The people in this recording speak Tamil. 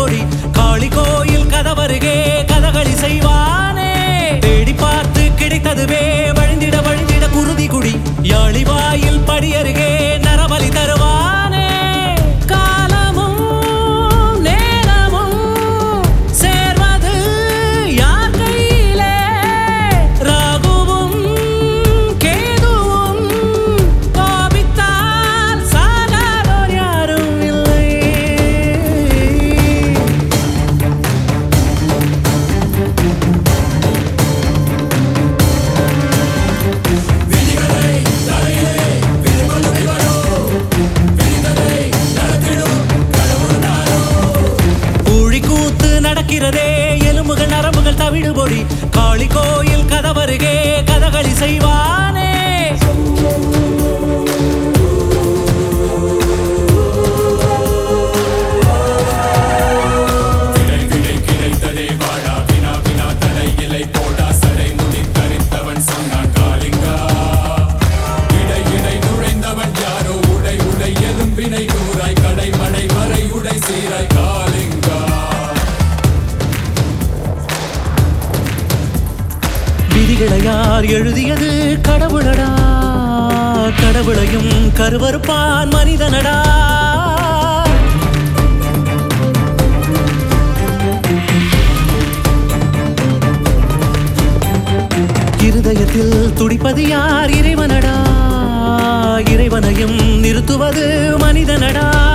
தவிடுபொடி காளி கோயில் கதவருகே கதகளி செய்வானே தேடி பார்த்து கிடைத்ததுவே வழிந்திட வழிந்திட குருதி குடி யாழிவாயில் படியருகே நரபலி தருவானே காலமும் நேரமும் சேர்வது யார் கையிலே ராகுவும் கேதுவும் கோபித்தால் சாகாதோர் யாரும் இல்லை ஊழி கூத்து நடக்கிறதே எலும்புகள் நரம்புகள் தவிடுபொடி காளி கோயில் கதவருகே கதகளி செய்வானே கிடைத்ததே வாடா வினா வினா தலை இலை போடா சடை முடி தரித்தவன் சொன்னான் காளிங்கா இடை இடை நுழைந்தவன் யாரோ உடை உடை எலும்பினை கூறாய் கடை மடை வரை உடை சீராய் காளிங்கா விதிகளை யார் எழுதியது கடவுளடா கடவுளையும் கருவறுப்பான் மனிதனடா இருதயத்தில் துடிப்பது யார் இறைவனடா இறைவனையும் நிறுத்துவது மனிதனடா